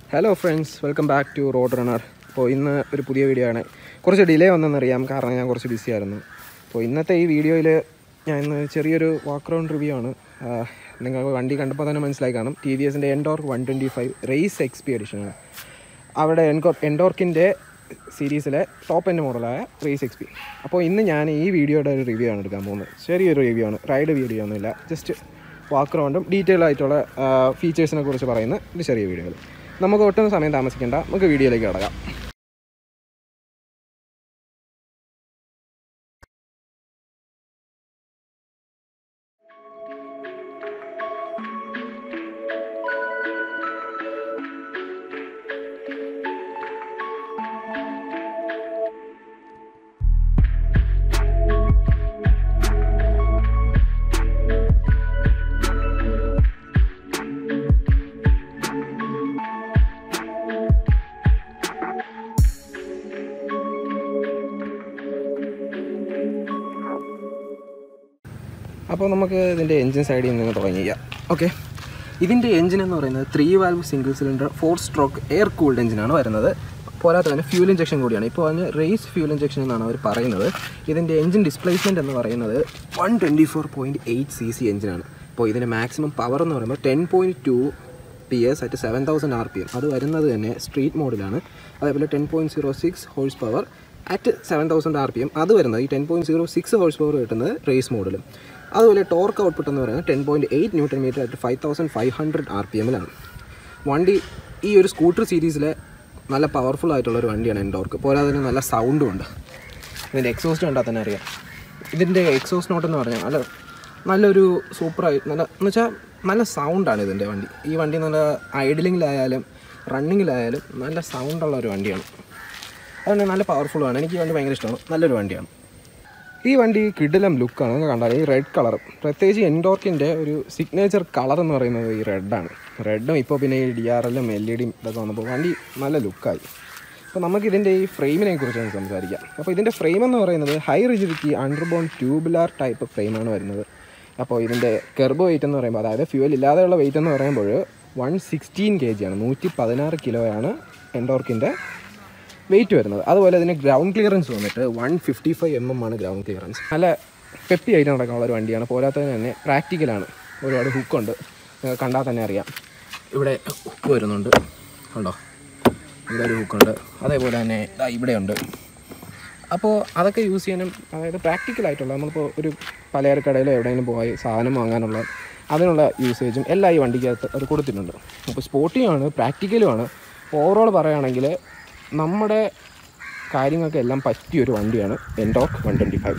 Hello friends welcome back to road runner അപ്പോൾ ഇന്ന് ഒരു പുതിയ വീഡിയോ ആണ് കുറച്ച് ഡിലേ വന്നെന്നറിയാം കാരണം ഞാൻ കുറച്ച് ബിസി ആയിരുന്നു അപ്പോൾ ഇന്നത്തെ ഈ വീഡിയോയിൽ ഞാൻ ഇന്ന് ചെറിയൊരു വാക്ക് റൗണ്ട് റിവ്യൂ ആണ് ആഹ് നിങ്ങൾക്ക് വണ്ടി കണ്ടപ്പോൾ തന്നെ മനസ്സിലായി കാണും ടി വി എസിൻ്റെ Ntorq one twenty five race X എഡിഷനാണ് അവിടെ എൻകോ എൻഡോർക്കിൻ്റെ സീരീസിലെ ടോപ്പ് എൻ്റെ മോഡലായ റേസ് എക്സ് പി അപ്പോൾ ഇന്ന് ഞാൻ ഈ വീഡിയോയുടെ ഒരു റിവ്യൂ ആണ് എടുക്കാൻ പോകുന്നത് ചെറിയൊരു റിവ്യൂ ആണ് റൈഡ് വീഡിയോ ഒന്നുമില്ല ജസ്റ്റ് വാക്ക് റൗണ്ടും ഡീറ്റെയിൽ ആയിട്ടുള്ള ഫീച്ചേഴ്സിനെ കുറിച്ച് പറയുന്ന ഒരു ചെറിയ വീഡിയോകൾ നമുക്ക് ഒട്ടും സമയം താമസിക്കേണ്ട നമുക്ക് വീഡിയോയിലേക്ക് കടക്കാം അപ്പോൾ നമുക്ക് ഇതിൻ്റെ എൻജിൻ സൈഡിൽ നിന്ന് തുടങ്ങിക്കാം ഓക്കെ ഇതിൻ്റെ എൻജിൻ എന്ന് പറയുന്നത് three valve single cylinder four stroke air cooled എഞ്ചിനാണ് വരുന്നത് പോരാത്ത തന്നെ ഫ്യൂൽ ഇഞ്ചക്ഷൻ കൂടിയാണ് ഇപ്പോൾ അതിന് റേസ് ഫ്യൂൽ ഇഞ്ചക്ഷൻ എന്നാണ് അവർ പറയുന്നത് ഇതിൻ്റെ എൻജിൻ ഡിസ്പ്ലേസ്മെൻറ്റ് എന്ന് പറയുന്നത് one twenty four point eight C C എഞ്ചിനാണ് അപ്പോൾ ഇതിൻ്റെ മാക്സിമം പവർ എന്ന് പറയുമ്പോൾ ten point two P S at seven thousand R P M അത് വരുന്നത് തന്നെ സ്ട്രീറ്റ് മോഡിലാണ് അതേപോലെ ten point zero six horse power at seven thousand R P M അത് വരുന്നത് ഈ ten point zero six horse power കിട്ടുന്നത് റേസ് മോഡിലും അതുപോലെ ടോർക്ക് ഔട്ട്പുട്ട് എന്ന് പറയുന്നത് ten point eight newton metre at five thousand five hundred R P എമ്മിലാണ് വണ്ടി ഈ ഒരു സ്കൂട്ടർ സീരീസിലെ നല്ല പവർഫുൾ ആയിട്ടുള്ള ഒരു വണ്ടിയാണ് എൻഡോർക്ക് പോരാതെ തന്നെ നല്ല സൗണ്ടും ഉണ്ട് ഇതിൻ്റെ എക്സോസ്റ്റ് കണ്ടാൽ തന്നെ അറിയാം ഇതിൻ്റെ എക്സോസ്റ്റ് നോട്ട് എന്ന് പറഞ്ഞാൽ നല്ല നല്ലൊരു സൂപ്പറായി നല്ല എന്ന് വെച്ചാൽ നല്ല സൗണ്ടാണ് ഇതിൻ്റെ വണ്ടി ഈ വണ്ടി നല്ല ഐഡിലിങ്ങിലായാലും റണ്ണിങ്ങിലായാലും നല്ല സൗണ്ടുള്ള ഒരു വണ്ടിയാണ് അതുകൊണ്ട് നല്ല പവർഫുള്ളാണ് എനിക്ക് ഈ വണ്ടി ഭയങ്കര ഇഷ്ടമാണ് നല്ലൊരു വണ്ടിയാണ് ഈ വണ്ടി കിടിലം ലുക്കാണ് നിങ്ങൾ കണ്ടാൽ ഈ റെഡ് കളർ പ്രത്യേകിച്ച് എൻഡോർക്കിൻ്റെ ഒരു സിഗ്നേച്ചർ കളർ എന്ന് പറയുന്നത് ഈ റെഡാണ് റെഡും ഇപ്പോൾ പിന്നെ ഈ ഡി ആർ എല്ലും എൽ ഇ ഡിയും ഇതൊക്കെ വന്നപ്പോൾ വണ്ടി നല്ല ലുക്കായി അപ്പോൾ നമുക്ക് ഇതിൻ്റെ ഈ ഫ്രെയിമിനെ കുറിച്ച് സംസാരിക്കാം അപ്പോൾ ഇതിൻ്റെ ഫ്രെയിം എന്ന് പറയുന്നത് high rigidity underbone tubular type ഫ്രെയിമാണ് വരുന്നത് അപ്പോൾ ഇതിൻ്റെ കെർബോ വെയിറ്റ് എന്ന് പറയുമ്പോൾ അതായത് ഫ്യൂൽ ഇല്ലാതെയുള്ള വെയിറ്റ് എന്ന് പറയുമ്പോൾ വൺ സിക്സ്റ്റീൻ കെ ജി ആണ് നൂറ്റി പതിനാറ് കിലോയാണ് എൻഡോർക്കിൻ്റെ വെയിറ്റ് വരുന്നത് അതുപോലെ ഇതിന് ഗ്രൗണ്ട് ക്ലിയറൻസ് വന്നിട്ട് one fifty five M M ആണ് ഗ്രൗണ്ട് ക്ലിയറൻസ് നല്ല പെപ്പി ആയിട്ട് നടക്കാനുള്ള ഒരു വണ്ടിയാണ് പോരാത്തതിന് തന്നെ പ്രാക്ടിക്കലാണ് ഒരുപാട് ഹുക്കുണ്ട് നിങ്ങൾക്ക് കണ്ടാൽ തന്നെ അറിയാം ഇവിടെ ഹുക്ക് വരുന്നുണ്ട് കണ്ടോ ഇവിടെ ഒരു ഹുക്കുണ്ട് അതേപോലെ തന്നെ ദാ ഇവിടെയുണ്ട് അപ്പോൾ അതൊക്കെ യൂസ് ചെയ്യാനും അതായത് പ്രാക്ടിക്കലായിട്ടുള്ള നമ്മളിപ്പോൾ ഒരു പലചരക്കടയിലോ എവിടെയെങ്കിലും പോയി സാധനം വാങ്ങാനുള്ള അതിനുള്ള യൂസേജും എല്ലാം ഈ വണ്ടിക്കകത്ത് അത് കൊടുത്തിട്ടുണ്ട് അപ്പോൾ സ്പോർട്ടിയാണ് പ്രാക്ടിക്കലുമാണ് ഓവറോൾ പറയുകയാണെങ്കിൽ നമ്മുടെ കാര്യങ്ങൾക്ക് എല്ലാം പറ്റിയൊരു വണ്ടിയാണ് Ntorq one twenty five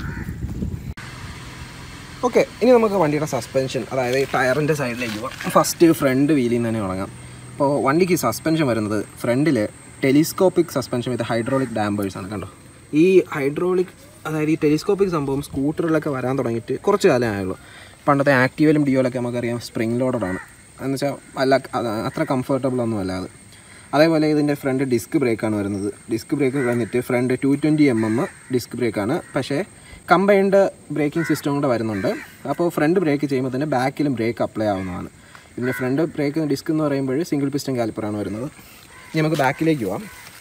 okay ഇനി നമുക്ക് വണ്ടിയുടെ സസ്പെൻഷൻ അതായത് ടയറിൻ്റെ സൈഡിലേക്ക് പോകാം ഫസ്റ്റ് ഫ്രണ്ട് വീലിൽ നിന്ന് തന്നെ തുടങ്ങാം അപ്പോൾ വണ്ടിക്ക് സസ്പെൻഷൻ വരുന്നത് ഫ്രണ്ടിൽ telescopic suspension with hydraulic dampers ആണ് കണ്ടോ ഈ ഹൈഡ്രോളിക് അതായത് ഈ ടെലിസ്കോപ്പിക് സംഭവം സ്കൂട്ടറിലൊക്കെ വരാൻ തുടങ്ങിയിട്ട് കുറച്ച് കാലമേ ആയുള്ളൂ പണ്ടത്തെ ആക്റ്റീവലും ഡിയോലൊക്കെ നമുക്കറിയാം സ്പ്രിംഗ് ലോഡഡാണ് എന്ന് വെച്ചാൽ അല്ല അത് അത്ര കംഫർട്ടബിൾ ഒന്നും അല്ല അത് അതേപോലെ ഇതിൻ്റെ ഫ്രണ്ട് ഡിസ്ക് ബ്രേക്കാണ് വരുന്നത് ഡിസ്ക് ബ്രേക്ക് കഴിഞ്ഞിട്ട് front two twenty M M disc ബ്രേക്കാണ് പക്ഷേ കമ്പൈൻഡ് ബ്രേക്കിംഗ് സിസ്റ്റം കൂടെ വരുന്നുണ്ട് അപ്പോൾ ഫ്രണ്ട് ബ്രേക്ക് ചെയ്യുമ്പോൾ തന്നെ ബാക്കിലും ബ്രേക്ക് അപ്ലൈ ആവുന്നതാണ് ഇതിൻ്റെ ഫ്രണ്ട് ബ്രേക്ക് ഡിസ്ക് എന്ന് പറയുമ്പോൾ സിംഗിൾ പിസ്റ്റൺ കാലിപ്പറാണ് വരുന്നത് ഇനി നമുക്ക് ബാക്കിലേക്ക് പോവാം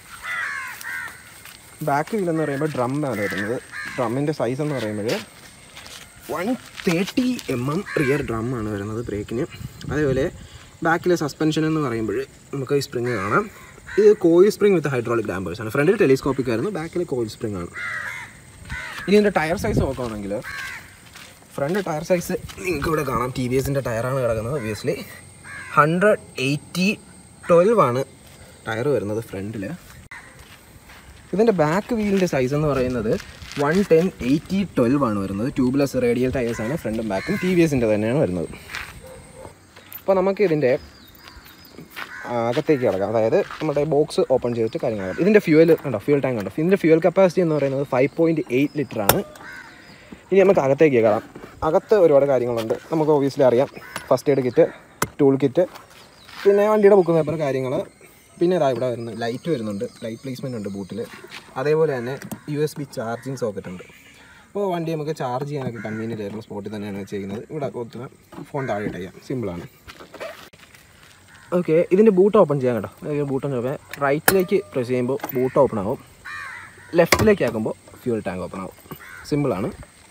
ബാക്ക് വീൽ എന്ന് പറയുമ്പോൾ ഡ്രമ്മാണ് വരുന്നത് ഡ്രമ്മിൻ്റെ സൈസ് എന്ന് പറയുമ്പോൾ one thirty M M rear ഡ്രമ്മാണ് വരുന്നത് ബ്രേക്കിന് അതേപോലെ ബാക്കിലെ സസ്പെൻഷൻ എന്ന് പറയുമ്പോൾ നമുക്ക് ഈ സ്പ്രിങ് കാണാം ഇത് coil spring with hydraulic dampers ആണ് ഫ്രണ്ടിൽ ടെലിസ്കോപ്പിക് ആയിരുന്നു ബാക്കിൽ കോയിൽ സ്പ്രിങ് ആണ് ഇനി ഇതിൻ്റെ ടയർ സൈസ് നോക്കുകയാണെങ്കിൽ ഫ്രണ്ട് ടയർ സൈസ് നിങ്ങൾക്ക് ഇവിടെ കാണാം ടി വി എസിൻ്റെ ടയറാണ് കിടക്കുന്നത് ഒബിയസ്ലി ഹൺഡ്രഡ് എയ്റ്റി ട്വൽവ് ആണ് ടയർ വരുന്നത് ഫ്രണ്ടിൽ ഇതിൻ്റെ ബാക്ക് വീലിൻ്റെ സൈസ് എന്ന് പറയുന്നത് വൺ ടെൻ എയ്റ്റി ട്വൽവ് ആണ് വരുന്നത് ട്യൂബ്ലെസ് റേഡിയൽ ടയേഴ്സാണ് ഫ്രണ്ടും ബാക്കും ടി വി എസിൻ്റെ തന്നെയാണ് വരുന്നത് അപ്പോൾ നമുക്ക് ഇതിൻ്റെ അകത്തേക്ക് കിടക്കാം അതായത് നമ്മുടെ ബോക്സ് ഓപ്പൺ ചെയ്തിട്ട് കാര്യങ്ങൾ ഇതിൻ്റെ ഫ്യൂവൽ കണ്ടോ ഫ്യൂൽ ടാങ്ക് കണ്ടോ ഇതിൻ്റെ ഫ്യൂൽ കപ്പാസിറ്റി എന്ന് പറയുന്നത് ഫൈവ് പോയിൻറ്റ് എയ്റ്റ് ലിറ്റർ ആണ് ഇനി നമുക്ക് അകത്തേക്ക് കയറാം അകത്ത് ഒരുപാട് കാര്യങ്ങളുണ്ട് നമുക്ക് ഒബിയസ്ലി അറിയാം first aid kit tool kit പിന്നെ വണ്ടിയുടെ ബുക്ക് പേപ്പർ കാര്യങ്ങൾ പിന്നെ ഇതാ ഇവിടെ വരുന്നത് ലൈറ്റ് വരുന്നുണ്ട് ലൈറ്റ് പ്ലേസ്മെൻ്റ് ഉണ്ട് ബൂട്ടിൽ അതേപോലെ തന്നെ U S B charging socket ഉണ്ട് അപ്പോൾ വണ്ടി നമുക്ക് ചാർജ് ചെയ്യാനൊക്കെ കൺവീനിയൻ്റ് ആയിട്ടുള്ള സ്പോട്ടിൽ തന്നെയാണ് ചെയ്യുന്നത് ഇവിടെ കൊടുത്തുന്ന ഫോൺ താഴെ ഇട്ട് ചെയ്യാം സിമ്പിളാണ് ഓക്കെ ഇതിൻ്റെ ബൂട്ട് ഓപ്പൺ ചെയ്യാൻ കേട്ടോ ബൂട്ട് ഓപ്പൺ റൈറ്റിലേക്ക് പ്രസ് ചെയ്യുമ്പോൾ ബൂട്ട് ഓപ്പൺ ആവും ലെഫ്റ്റിലേക്ക് ആക്കുമ്പോൾ ഫ്യൂൽ ടാങ്ക് ഓപ്പൺ ആവും സിമ്പിളാണ്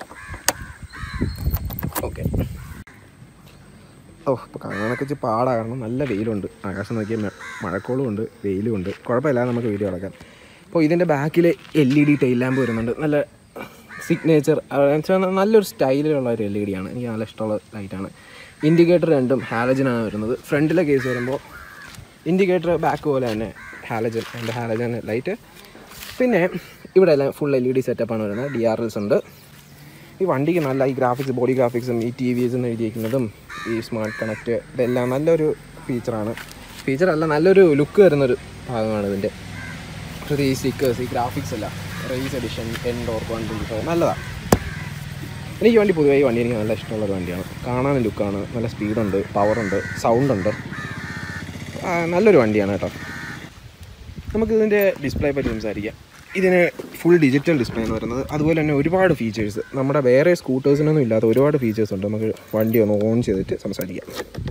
ഓക്കെ ഓ ഇപ്പോൾ കാണാനൊക്കെ ഇച്ചിരി പാടാ കാരണം നല്ല വെയിലുണ്ട് ആകാശം നോക്കിയാൽ മ- മഴക്കോളും ഉണ്ട് വെയിലും ഉണ്ട് കുഴപ്പമില്ല നമുക്ക് വീഡിയോ എടുക്കാം അപ്പോൾ ഇതിൻ്റെ ബാക്കിൽ L E D tail lamp വരുന്നുണ്ട് നല്ല സിഗ്നേച്ചർ നല്ലൊരു സ്റ്റൈലിലുള്ള ഒരു എൽ ഇ ഡി ആണ് എനിക്ക് നല്ല ഇഷ്ടമുള്ള ലൈറ്റാണ് ഇൻഡിക്കേറ്റർ രണ്ടും ഹാലജനാണ് വരുന്നത് ഫ്രണ്ടിലെ കേസ് വരുമ്പോൾ ഇൻഡിക്കേറ്റർ ബാക്ക് പോലെ തന്നെ ഹാലജൻ എൻ്റെ ഹാലജൻ ലൈറ്റ് പിന്നെ ഇവിടെ എല്ലാം ഫുൾ എൽ ഇ ഡി സെറ്റപ്പാണ് വരുന്നത് ഡി ആർ എൽസ് ഉണ്ട് ഈ വണ്ടിക്ക് നല്ല ഈ ഗ്രാഫിക്സ് ബോഡി ഗ്രാഫിക്സും ഈ ടി വി എസ് എന്ന് എഴുതിയിരിക്കുന്നതും ഈ സ്മാർട്ട് കണക്റ്റ് ഇതെല്ലാം നല്ലൊരു ഫീച്ചറാണ് ഫീച്ചറല്ല നല്ലൊരു ലുക്ക് വരുന്നൊരു ഭാഗമാണ് ഇതിൻ്റെ ഈ സ്റ്റിക്കേഴ്സ് ഈ ഗ്രാഫിക്സ് എല്ലാം race edition Ntorq one twenty five നല്ലതാണ് എനിക്ക് വണ്ടി പൊതുവേ ഈ വണ്ടി എനിക്ക് നല്ല ഇഷ്ടമുള്ളൊരു വണ്ടിയാണ് കാണാനും ലുക്കാണ് നല്ല സ്പീഡുണ്ട് പവറുണ്ട് സൗണ്ടുണ്ട് നല്ലൊരു വണ്ടിയാണ് കേട്ടോ നമുക്ക് ഇതിൻ്റെ ഡിസ്പ്ലേ പറ്റി സംസാരിക്കാം ഇതിന് ഫുൾ ഡിജിറ്റൽ ഡിസ്പ്ലേ എന്ന് പറയുന്നത് അതുപോലെ തന്നെ ഒരുപാട് ഫീച്ചേഴ്സ് നമ്മുടെ വേറെ സ്കൂട്ടേഴ്സിനൊന്നും ഇല്ലാത്ത ഒരുപാട് ഫീച്ചേഴ്സ് ഉണ്ട് നമുക്ക് വണ്ടി ഒന്ന് ഓൺ ചെയ്തിട്ട് സംസാരിക്കാം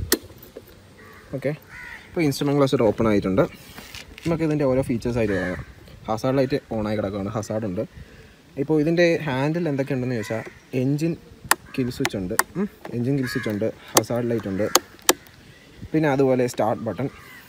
ഓക്കെ ഇപ്പോൾ ഇൻസ്ട്രുമെൻറ്റ് ക്ലസ്റ്റർ ഓപ്പൺ ആയിട്ടുണ്ട് നമുക്ക് ഇതിൻ്റെ ഓരോ ഫീച്ചേഴ്സ് ആയിട്ട് പറയാം ഹസാർഡ് ലൈറ്റ് ഓൺ ആയി കിടക്കുകയാണ് ഹസാർഡ് ഉണ്ട് ഇപ്പോൾ ഇതിൻ്റെ ഹാൻഡിൽ എന്തൊക്കെയുണ്ടെന്ന് ചോദിച്ചാൽ എൻജിൻ കിൽ സ്വിച്ച് ഉണ്ട് എൻജിൻ കിൽ സ്വിച്ച് ഉണ്ട് ഹസാർഡ് ലൈറ്റ് ഉണ്ട് പിന്നെ അതുപോലെ start button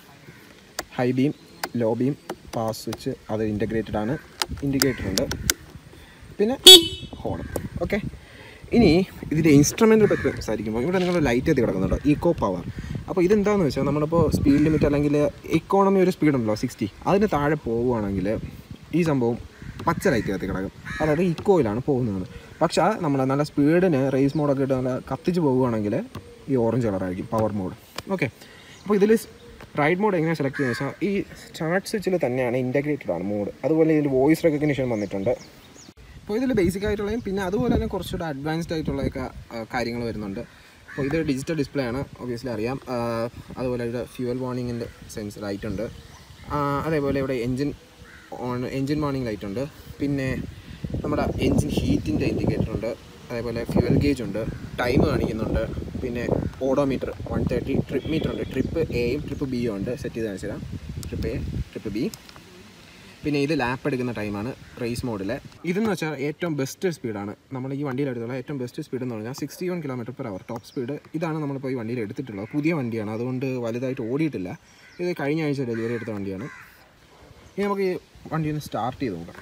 high beam low beam pass switch അത് ഇൻ്റഗ്രേറ്റഡ് ആണ് ഇൻഡിക്കേറ്റർ ഉണ്ട് പിന്നെ ഹോൺ ഓക്കെ ഇനി ഇതിൻ്റെ ഇൻസ്ട്രുമെൻറ്റിനെ പറ്റി സംസാരിക്കുമ്പോൾ ഇവിടെ നിങ്ങൾ ലൈറ്റ് എത്തി കിടക്കുന്നുണ്ട് ഈക്കോ പവർ അപ്പോൾ ഇതെന്താണെന്ന് വെച്ചാൽ നമ്മളിപ്പോൾ സ്പീഡ് ലിമിറ്റ് അല്ലെങ്കിൽ ഇക്കോണമി ഒരു സ്പീഡ് ഉണ്ടല്ലോ സിക്സ്റ്റി അതിന് താഴെ പോവുകയാണെങ്കിൽ ഈ സംഭവം പച്ച ലൈറ്റ് കത്തി കിടക്കും അതായത് ഇക്കോയിലാണ് പോകുന്നത് പക്ഷേ നമ്മൾ നല്ല സ്പീഡിന് റേസ് മോഡൊക്കെ ഇട്ട് നല്ല കത്തിച്ച് പോവുകയാണെങ്കിൽ ഈ ഓറഞ്ച് കളറായിരിക്കും പവർ മോഡ് ഓക്കെ അപ്പോൾ ഇതിൽ റൈഡ് മോഡ് എങ്ങനെ സെലക്ട് ചെയ്യുന്നത് വെച്ചാൽ ഈ ചാർട്ട് സ്വിച്ചിൽ തന്നെയാണ് ഇൻറ്റഗ്രേറ്റഡ് ആണ് മോഡ് അതുപോലെ ഇതിൽ വോയിസ് റെക്കഗ്നിഷൻ വന്നിട്ടുണ്ട് അപ്പോൾ ഇതിൽ ബേസിക് ആയിട്ടുള്ളതും പിന്നെ അതുപോലെ തന്നെ കുറച്ചുകൂടെ അഡ്വാൻസ്ഡ് ആയിട്ടുള്ളതൊക്കെ കാര്യങ്ങൾ വരുന്നുണ്ട് അപ്പോൾ ഇത് ഡിജിറ്റൽ ഡിസ്പ്ലേ ആണ് ഒബ്വിയസ്ലി അറിയാം ആ, അതുപോലെ ഇവിടെ ഫ്യൂവൽ വാർണിങ്ങിൻ്റെ സെൻസ് ലൈറ്റ് ഉണ്ട് ആ, അതേപോലെ ഇവിടെ engine on engine warning light ഉണ്ട് പിന്നെ നമ്മുടെ എൻജിൻ ഹീറ്റിൻ്റെ ഇൻഡിക്കേറ്റർ ഉണ്ട് അതേപോലെ ഫ്യൂവൽ ഗേജ് ഉണ്ട് ടൈം കാണിക്കുന്നുണ്ട് പിന്നെ odometer one thirty trip meter ഉണ്ട് ട്രിപ്പ് എയും ട്രിപ്പ് ബിയും ഉണ്ട് സെറ്റ് ചെയ്ത് കാണിച്ചു തരാം ട്രിപ്പ് എ ട്രിപ്പ് ബി പിന്നെ ഇത് ലാപ്പ് എടുക്കുന്ന ടൈമാണ് റേസ് മോഡിൽ ഇതെന്ന് വെച്ചാൽ ഏറ്റവും ബെസ്റ്റ് സ്പീഡാണ് നമ്മൾ ഈ വണ്ടിയിൽ എടുത്തുള്ള ഏറ്റവും ബെസ്റ്റ് സ്പീഡ് എന്ന് പറഞ്ഞാൽ sixty one kilometer per hour top speed ഇതാണ് നമ്മളിപ്പോൾ ഈ വണ്ടിയിൽ എടുത്തിട്ടുള്ളത് പുതിയ വണ്ടിയാണ് അതുകൊണ്ട് വലുതായിട്ട് ഓടിയിട്ടില്ല ഇത് കഴിഞ്ഞ ആഴ്ച ഡെലിവറി എടുത്ത വണ്ടിയാണ് ഇനി നമുക്ക് ഈ വണ്ടി ഒന്ന് സ്റ്റാർട്ട് ചെയ്ത് നോക്കാം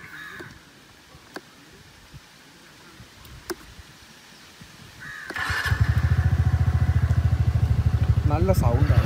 നല്ല സൗണ്ടാണ്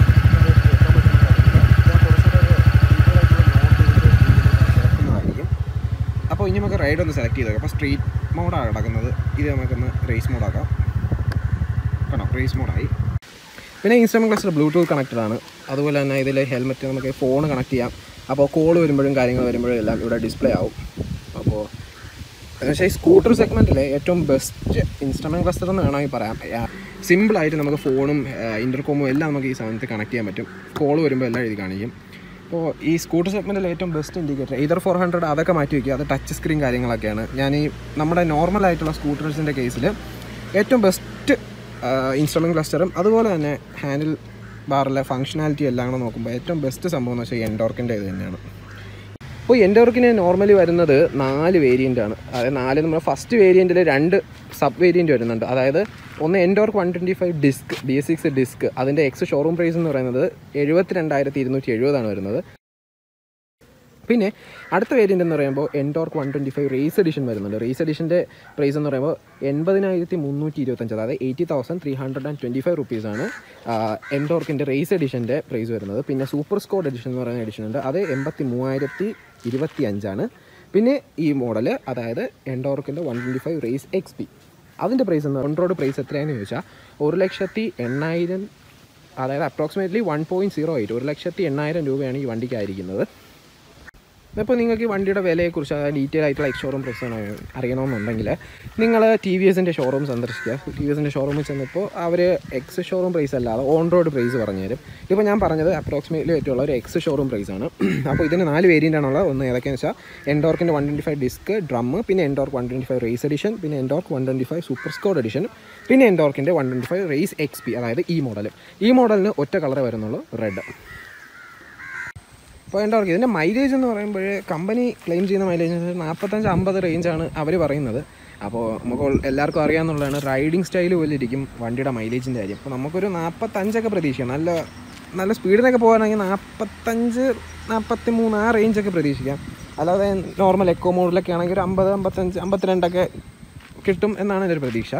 ായിരിക്കും അപ്പോൾ ഇനി നമുക്ക് റൈഡ് ഒന്ന് സെലക്ട് ചെയ്തേക്കാം അപ്പോൾ സ്ട്രീറ്റ് മോഡാണ് കിടക്കുന്നത് ഇത് നമുക്കൊന്ന് റേസ് മോഡാക്കാം കണ്ടോ റേസ് മോഡായി പിന്നെ ഇൻസ്ട്രുമെൻറ്റ് ക്ലസ്റ്റർ ബ്ലൂടൂത്ത് കണക്റ്റഡ് ആണ് അതുപോലെ തന്നെ ഇതിൽ ഹെൽമെറ്റ് നമുക്ക് ഫോൺ കണക്ട് ചെയ്യാം അപ്പോൾ കോൾ വരുമ്പോഴും കാര്യങ്ങൾ വരുമ്പോഴും എല്ലാം ഇവിടെ ഡിസ്പ്ലേ ആവും അപ്പോൾ പക്ഷേ ഈ സ്കൂട്ടർ സെഗ്മെൻറ്റിലെ ഏറ്റവും ബെസ്റ്റ് ഇൻസ്ട്രുമെൻറ്റ് ക്ലസ്റ്റർ എന്ന് വേണമെങ്കിൽ പറയാം സിമ്പിളായിട്ട് നമുക്ക് ഫോണും ഇൻ്റർകോമും എല്ലാം നമുക്ക് ഈ സാധനത്തിൽ കണക്ട് ചെയ്യാൻ പറ്റും കോൾ വരുമ്പോൾ എല്ലാം എഴുതി കാണിക്കും അപ്പോൾ ഈ സ്കൂട്ടർ സെഗ്മെൻറ്റിൽ ഏറ്റവും best indicator either four hundred അതൊക്കെ മാറ്റി വയ്ക്കുക അത് ടച്ച് സ്ക്രീൻ കാര്യങ്ങളൊക്കെയാണ് ഞാൻ ഈ നമ്മുടെ നോർമൽ ആയിട്ടുള്ള സ്കൂട്ടേഴ്സിൻ്റെ കേസിൽ ഏറ്റവും ബെസ്റ്റ് ഇൻസ്ട്രുമെൻറ്റ് ക്ലസ്റ്ററും അതുപോലെ തന്നെ ഹാൻഡിൽ ബാറിലെ ഫങ്ഷനാലിറ്റി എല്ലാം കൂടെ നോക്കുമ്പോൾ ഏറ്റവും ബെസ്റ്റ് സംഭവം എന്ന് വെച്ചാൽ എൻഡോർക്കിൻ്റെ ഇത് തന്നെയാണ് അപ്പോൾ എൻഡോർക്കിന് നോർമലി വരുന്നത് നാല് വേരിയൻ്റ് ആണ് അതായത് നാല് നമ്മൾ ഫസ്റ്റ് വേരിയൻറ്റിൽ രണ്ട് സബ് വേരിയൻറ്റ് വരുന്നുണ്ട് അതായത് ഒന്ന് Ntorq one twenty five disc D six disc അതിൻ്റെ എക്സ് ഷോറൂം പ്രൈസ് എന്ന് പറയുന്നത് എഴുപത്തി രണ്ടായിരത്തി ഇരുന്നൂറ്റി എഴുപതാണ് വരുന്നത് പിന്നെ അടുത്ത വേരിയൻ്റ് എന്ന് പറയുമ്പോൾ Ntorq one twenty five race edition വരുന്നുണ്ട് റേസ് എഡിഷൻ്റെ പ്രൈസ് എന്ന് പറയുമ്പോൾ എൺപതിനായിരത്തി മുന്നൂറ്റി ഇരുപത്തഞ്ച് അതായത് eighty thousand three hundred and twenty five റുപ്പീസാണ് എൻഡോർക്കിൻ്റെ റേസ് എഡിഷൻ്റെ പ്രൈസ് വരുന്നത് പിന്നെ സൂപ്പർ സ്കോഡ് എഡിഷൻ എന്ന് പറയുന്ന എഡിഷൻ ഉണ്ട് അത് എൺപത്തി മൂവായിരത്തി ഇരുപത്തി അഞ്ചാണ് പിന്നെ ഈ മോഡൽ അതായത് എൻഡോർക്കിൻ്റെ one twenty five race X P അതിൻ്റെ പ്രൈസ് എന്ന് ഓൺ റോഡ് പ്രൈസ് എത്രയാണെന്ന് ചോദിച്ചാൽ ഒരു ലക്ഷത്തി എണ്ണായിരം അതായത് approximately one point zero eight ഒരു ലക്ഷത്തി എണ്ണായിരം രൂപയാണ് ഈ വണ്ടിക്കായിരിക്കുന്നത് ഇപ്പോൾ നിങ്ങൾക്ക് ഈ വണ്ടിയുടെ വിലയെക്കുറിച്ച് അതായത് ഡീറ്റെയിൽ ആയിട്ടുള്ള എക്സ് ഷോറൂം പ്രൈസ് അറിയണമെന്നുണ്ടെങ്കിൽ നിങ്ങൾ ടി വി എസിൻ്റെ ഷോറൂം സന്ദർശിക്കുക ടി വി എസിൻ്റെ ഷോറൂമിൽ ചെന്നപ്പോൾ അവർ എക്സ് ഷോറൂം പ്രൈസ് അല്ലാതെ ഓൺ റോഡ് പ്രൈസ് പറഞ്ഞു തരും ഇപ്പോൾ ഞാൻ പറഞ്ഞത് അപ്രോക്സിമേറ്റ്ലി ആയിട്ടുള്ള ഒരു എക്സ് ഷോറൂം പ്രൈസ് ആണ് അപ്പോൾ ഇതിന് നാല് വേരിയൻ്റ് ആണുള്ളത് ഒന്ന് ഏതൊക്കെയാണെന്ന് വെച്ചാൽ എൻഡോർക്കിൻ്റെ one twenty five disc drum പിന്നെ Ntorq one twenty five race edition പിന്നെ Ntorq one twenty five super squad edition പിന്നെ എൻഡോർക്കിൻ്റെ one twenty five race X P അതായത് ഈ മോഡൽ ഈ മോഡലിന് ഒറ്റ കളറേ വരുന്നുള്ളൂ റെഡ് അപ്പോൾ എൻ്റെ ഇതിൻ്റെ മൈലേജ് എന്ന് പറയുമ്പോൾ കമ്പനി ക്ലെയിം ചെയ്യുന്ന മൈലേജ് നാൽപ്പത്തഞ്ച് അമ്പത് റേഞ്ചാണ് അവർ പറയുന്നത് അപ്പോൾ നമുക്ക് എല്ലാവർക്കും അറിയാമെന്നുള്ളതാണ് റൈഡിങ് സ്റ്റൈൽ പോലെ ഇരിക്കും വണ്ടിയുടെ മൈലേജിൻ്റെ കാര്യം അപ്പോൾ നമുക്കൊരു നാൽപ്പത്തഞ്ചൊക്കെ പ്രതീക്ഷിക്കാം നല്ല നല്ല സ്പീഡിനൊക്കെ പോകാനാണെങ്കിൽ നാൽപ്പത്തഞ്ച് നാൽപ്പത്തി മൂന്ന് ആ റേഞ്ചൊക്കെ പ്രതീക്ഷിക്കാം അല്ലാതെ നോർമൽ എക്കോ മോഡിലൊക്കെ ആണെങ്കിൽ ഒരു അമ്പത് അമ്പത്തഞ്ച് അമ്പത്തിരണ്ടൊക്കെ കിട്ടും എന്നാണ് എൻ്റെ ഒരു പ്രതീക്ഷ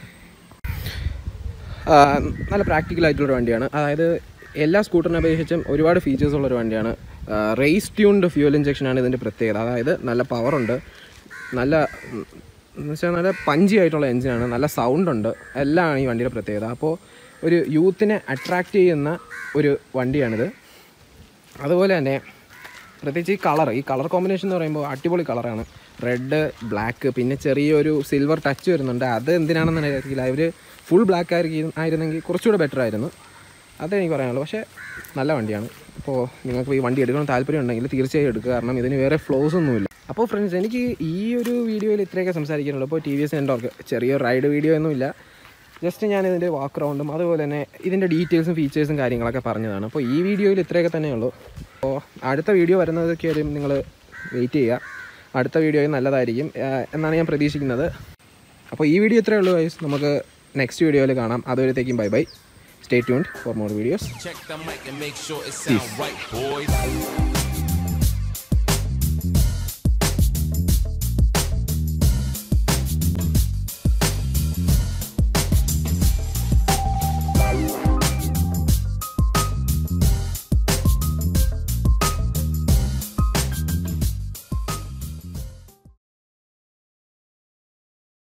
ആ, നല്ല പ്രാക്ടിക്കൽ ആയിട്ടുള്ളൊരു വണ്ടിയാണ് അതായത് എല്ലാ സ്കൂട്ടറിനെ അപേക്ഷിച്ചും ഒരുപാട് ഫീച്ചേഴ്സ് ഉള്ളൊരു വണ്ടിയാണ് റേസ് ട്യൂൺഡ് ഫ്യൂൽ ഇഞ്ചക്ഷനാണ് ഇതിൻ്റെ പ്രത്യേകത അതായത് നല്ല പവറുണ്ട് നല്ല ഉം, എന്ന് വെച്ചാൽ നല്ല പഞ്ചി ആയിട്ടുള്ള എഞ്ചിനാണ് നല്ല സൗണ്ട് ഉണ്ട് എല്ലാമാണ് ഈ വണ്ടിയുടെ പ്രത്യേകത അപ്പോൾ ഒരു യൂത്തിനെ അട്രാക്റ്റ് ചെയ്യുന്ന ഒരു വണ്ടിയാണിത് അതുപോലെ തന്നെ പ്രത്യേകിച്ച് ഈ കളർ ഈ കളർ കോമ്പിനേഷൻ എന്ന് പറയുമ്പോൾ അടിപൊളി കളറാണ് റെഡ് ബ്ലാക്ക് പിന്നെ ചെറിയൊരു സിൽവർ ടച്ച് വരുന്നുണ്ട് അത് എന്തിനാണെന്ന് അറിയില്ല അവർ ഫുൾ ബ്ലാക്ക് ആയിരിക്കും ആയിരുന്നെങ്കിൽ കുറച്ചുകൂടെ ബെറ്റർ ആയിരുന്നു അതേ എനിക്ക് പറയാനുള്ളൂ പക്ഷേ നല്ല വണ്ടിയാണ് അപ്പോൾ നിങ്ങൾക്ക് ഈ വണ്ടി എടുക്കണം താല്പര്യം ഉണ്ടെങ്കിൽ തീർച്ചയായും എടുക്കുക കാരണം ഇതിന് വേറെ ഫ്ലോസ് ഒന്നുമില്ല അപ്പോൾ ഫ്രണ്ട്സ് എനിക്ക് ഈ ഒരു വീഡിയോയിൽ ഇത്രയൊക്കെ സംസാരിക്കാനുള്ളൂ അപ്പോൾ ടി വി എസ് എൻ്റെ ചെറിയ റൈഡ് വീഡിയോ ഒന്നുമില്ല ജസ്റ്റ് ഞാൻ ഇതിൻ്റെ വാക്ക് റൗണ്ടും അതുപോലെ തന്നെ ഇതിൻ്റെ ഡീറ്റെയിൽസും ഫീച്ചേഴ്സും കാര്യങ്ങളൊക്കെ പറഞ്ഞതാണ് അപ്പോൾ ഈ വീഡിയോയിൽ ഇത്രയൊക്കെ തന്നെ ഉള്ളൂ അപ്പോൾ അടുത്ത വീഡിയോ വരുന്നതൊക്കെ ആരും നിങ്ങൾ വെയിറ്റ് ചെയ്യുക അടുത്ത വീഡിയോയും നല്ലതായിരിക്കും ആ, എന്നാണ് ഞാൻ പ്രതീക്ഷിക്കുന്നത് അപ്പോൾ ഈ വീഡിയോ ഇത്രയേ ഉള്ളൂ guys. നമുക്ക് നെക്സ്റ്റ് വീഡിയോയിൽ കാണാം അതുവരത്തേക്കും bye bye stay tuned for more videos Check the mic and make sure it sound right, boys.